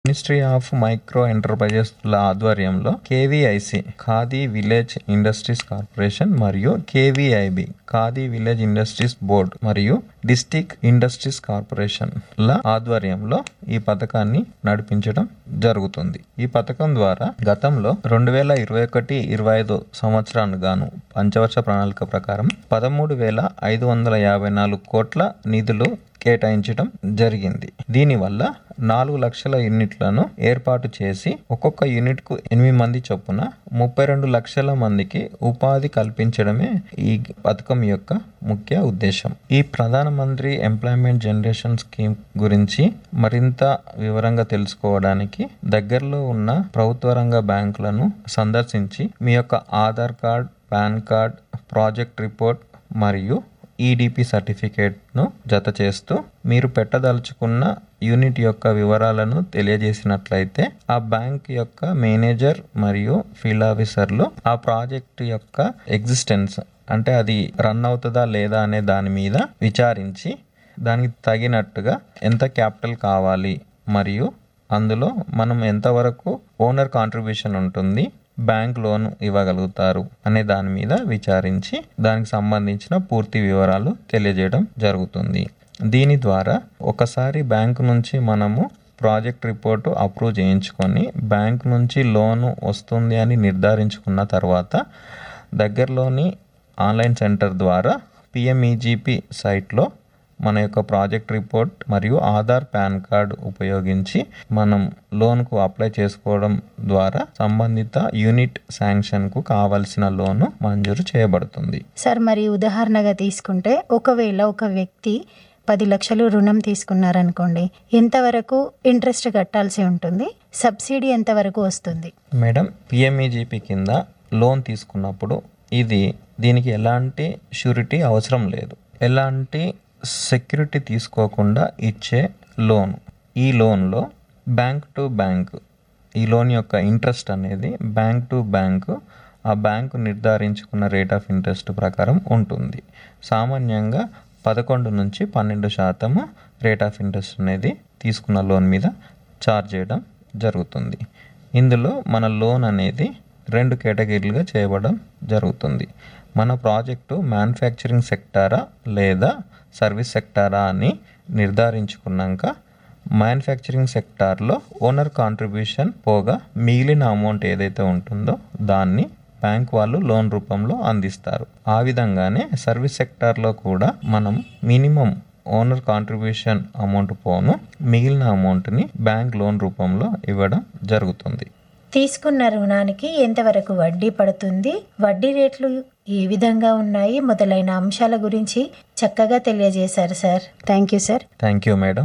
ministry of micro enterprises ల ఆధ్వర్యంలో KVIC Khadi village industries corporation మరియు KVIB Khadi village industries board మరియు డిస్టిక్ ఇండస్ట్రీస్ కార్పొరేషన్ ల ఆధ్వర్యంలో ఈ పథకాన్ని నడిపించడం జరుగుతుంది ఈ పథకం ద్వారా గతంలో రెండు వేల ఇరవై ఒకటి ఇరవై ఐదు సంవత్సరానికి గాను పంచవర్ష ప్రణాళిక ప్రకారం పదమూడు వేల ఐదు వందల యాభై నాలుగు కోట్ల నిధులు కేటాయించడం జరిగింది దీనివల్ల నాలుగు లక్షల యూనిట్లను ఏర్పాటు చేసి ఒక్కొక్క యూనిట్కు ఎనిమిది మంది చొప్పున ముప్పై రెండు లక్షల మందికి ఉపాధి కల్పించడమే ఈ పథకం యొక్క ముఖ్య ఉద్దేశం ఈ ప్రధానమంత్రి ఎంప్లాయ్మెంట్ జనరేషన్ స్కీమ్ గురించి మరింత వివరంగా తెలుసుకోవడానికి దగ్గరలో ఉన్న ప్రభుత్వ రంగ బ్యాంకులను సందర్శించి మీ యొక్క Aadhaar card PAN card project report మరియు ఈడిపి సర్టిఫికేట్ను జత చేస్తూ మీరు పెట్టదలుచుకున్న యూనిట్ యొక్క వివరాలను తెలియజేసినట్లయితే ఆ బ్యాంక్ యొక్క మేనేజర్ మరియు ఫీల్డ్ ఆఫీసర్లు ఆ ప్రాజెక్ట్ యొక్క ఎగ్జిస్టెన్స్ అంటే అది రన్ అవుతుందా లేదా అనే దాని మీద విచారించి దానికి తగినట్టుగా ఎంత క్యాపిటల్ కావాలి మరియు అందులో మనం ఎంతవరకు ఓనర్ కాంట్రిబ్యూషన్ ఉంటుంది బ్యాంక్ లోన్ ఇవ్వగలుగుతారు అనే దాని మీద విచారించి దానికి సంబంధించిన పూర్తి వివరాలు తెలియజేయడం జరుగుతుంది దీని ద్వారా ఒకసారి బ్యాంకు నుంచి మనము ప్రాజెక్ట్ రిపోర్టు అప్రూవ్ చేయించుకొని బ్యాంక్ నుంచి లోను వస్తుంది అని నిర్ధారించుకున్న తర్వాత దగ్గరలోని ఆన్లైన్ సెంటర్ ద్వారా పిఎంఈజీపీ సైట్లో మన యొక్క ప్రాజెక్ట్ రిపోర్ట్ మరియు ఆధార్ పాన్ కార్డ్ ఉపయోగించి మనం లోన్కు అప్లై చేసుకోవడం ద్వారా సంబంధిత యూనిట్ శాంక్షన్కు కావలసిన లోను మంజూరు చేయబడుతుంది సార్ మరి ఉదాహరణగా తీసుకుంటే ఒకవేళ ఒక వ్యక్తి పది లక్షలు రుణం తీసుకున్నారనుకోండి ఎంతవరకు ఇంట్రెస్ట్ కట్టాల్సి ఉంటుంది సబ్సిడీ ఎంతవరకు వస్తుంది మేడం పిఎంఈజీపీ కింద లోన్ తీసుకున్నప్పుడు ఇది దీనికి ఎలాంటి షూరిటీ అవసరం లేదు ఎలాంటి సెక్యూరిటీ తీసుకోకుండా ఇచ్చే లోన్ ఈ లోన్లో బ్యాంక్ టు బ్యాంక్ ఈ లోన్ యొక్క ఇంట్రెస్ట్ అనేది బ్యాంక్ టు బ్యాంక్ ఆ బ్యాంకు నిర్ధారించుకున్న రేట్ ఆఫ్ ఇంట్రెస్ట్ ప్రకారం ఉంటుంది సామాన్యంగా పదకొండు నుంచి పన్నెండు శాతము రేట్ ఆఫ్ ఇంట్రెస్ట్ అనేది తీసుకున్న లోన్ మీద చార్జ్ చేయడం జరుగుతుంది ఇందులో మన లోన్ అనేది రెండు కేటగిరీలుగా చేయబడడం జరుగుతుంది మన ప్రాజెక్టు మ్యానుఫ్యాక్చరింగ్ సెక్టారా లేదా సర్వీస్ సెక్టారా అని నిర్ధారించుకున్నాక మ్యానుఫ్యాక్చరింగ్ సెక్టార్లో ఓనర్ కాంట్రిబ్యూషన్ పోగా మిగిలిన అమౌంట్ ఏదైతే ఉంటుందో దాన్ని బ్యాంక్ వాళ్ళు లోన్ రూపంలో అందిస్తారు ఆ విధంగానే సర్వీస్ సెక్టార్లో కూడా మనం మినిమం ఓనర్ కాంట్రిబ్యూషన్ అమౌంట్ పోను మిగిలిన అమౌంట్ని బ్యాంక్ లోన్ రూపంలో ఇవ్వడం జరుగుతుంది తీసుకున్న రుణానికి ఎంతవరకు వడ్డీ పడుతుంది వడ్డీ రేట్లు ఏ విధంగా ఉన్నాయి మొదలైన అంశాల గురించి చక్కగా తెలియజేశారు sir thank you sir thank you madam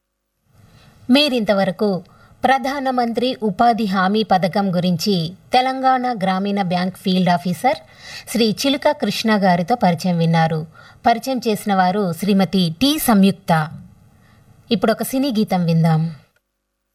మీరింతవరకు ప్రధానమంత్రి ఉపాధి హామీ పథకం గురించి తెలంగాణ గ్రామీణ బ్యాంక్ ఫీల్డ్ ఆఫీసర్ శ్రీ చిలుక కృష్ణ గారితో పరిచయం విన్నారు పరిచయం చేసిన వారు శ్రీమతి టి సంయుక్త ఇప్పుడు ఒక సినీ గీతం విందాం